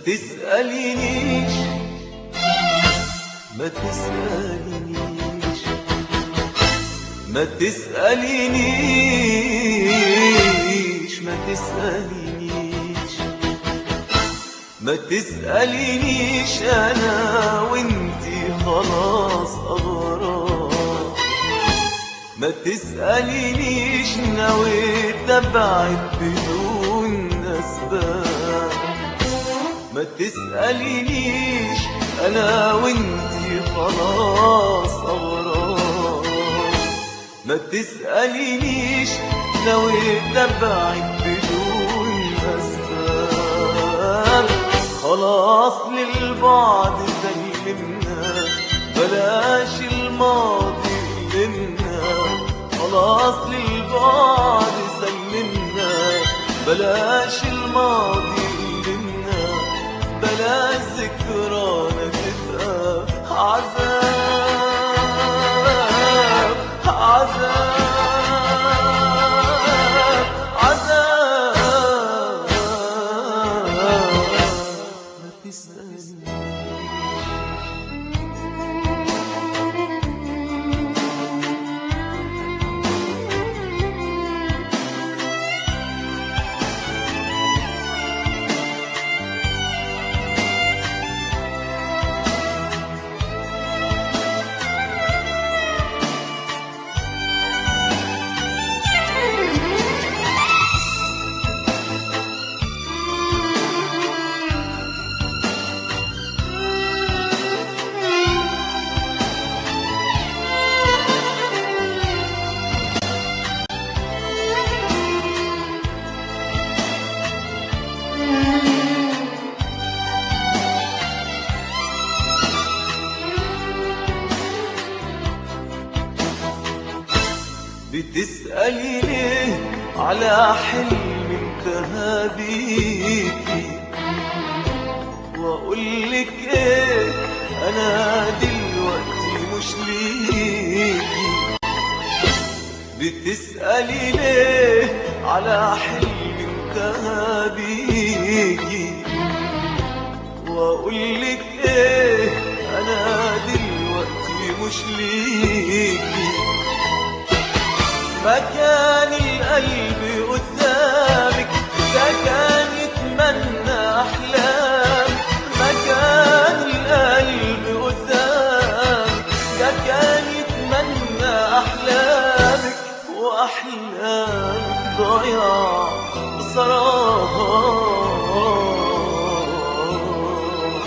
تسألينيش ما تسألينيش ما تسألينيش ما تسألينيش ما تسألينيش أنا وانتي خلاص أغراب ما تسألينيش نويت أبعد بدون أسباب ما تسألينيش أنا وانتي خلاص أغراب ما تسألينيش نويت أبعد بدون أسباب خلاص للبعد سلمنا بلاش الماضي لنا خلاص للبعد سلمنا بلاش الماضي لنا بلاش ذكرانا تبقى عذاب عذاب عذاب ما تسألني بتسألي ليه على حلم انتهى بيكي واقول لك ايه انا دلوقتي مش ليكي بتسألي ليه على حلم انتهى بيكي واقول لك ايه انا دلوقتي مش ليكي مكان القلب قدامك ده كان يتمنى احلام مكان القلب قدامك ده كان يتمنى احلامك واحلامك ضياع بصراحه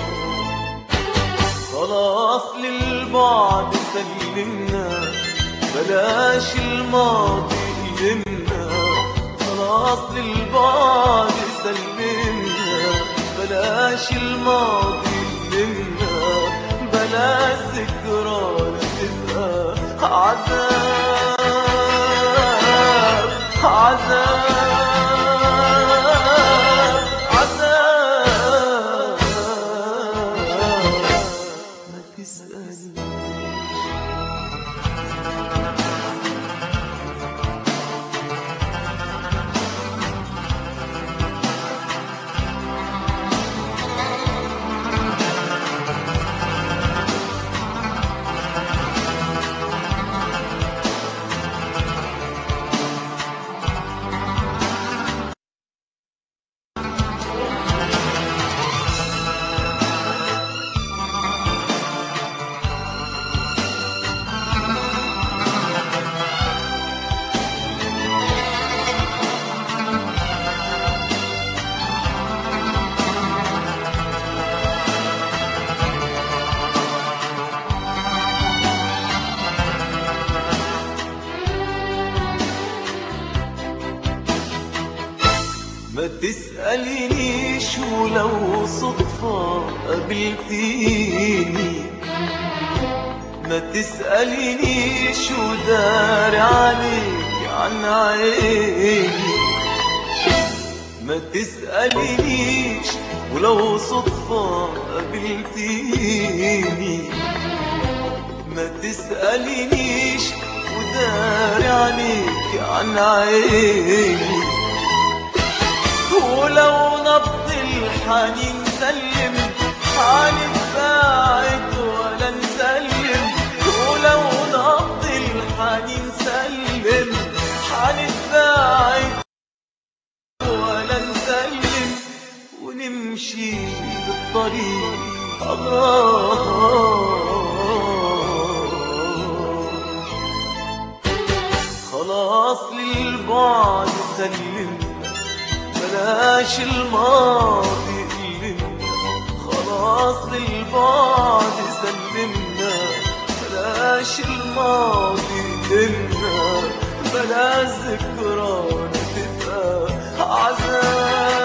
خلاص للبعد سلمنا بلاش الماضي يلمنا خلاص للبعد سلمنا بلاش الماضي يلمنا بلاش ذكرانا تبقى عذاب عذاب عذاب ما تسألني ما تسألينيش ولو صدفة قابلتيني ما تسألينيش وداري عليك عن عيني ما تسألينيش ولو صدفة قابلتيني ما تسألينيش وداري عليك عن عيني ولو نبض الحنين نسلم هنتباعد ولا نسلم ولو نقضي الحنين سلم هنتباعد ولا نسلم ونمشي بالطريق أغرار خلاص للبعد سلمنا بلاش الماضي يألمنا خلاص للبعد سلمنا بلاش الماضي يألمنا بلاش ذكرانا تبقى عذاب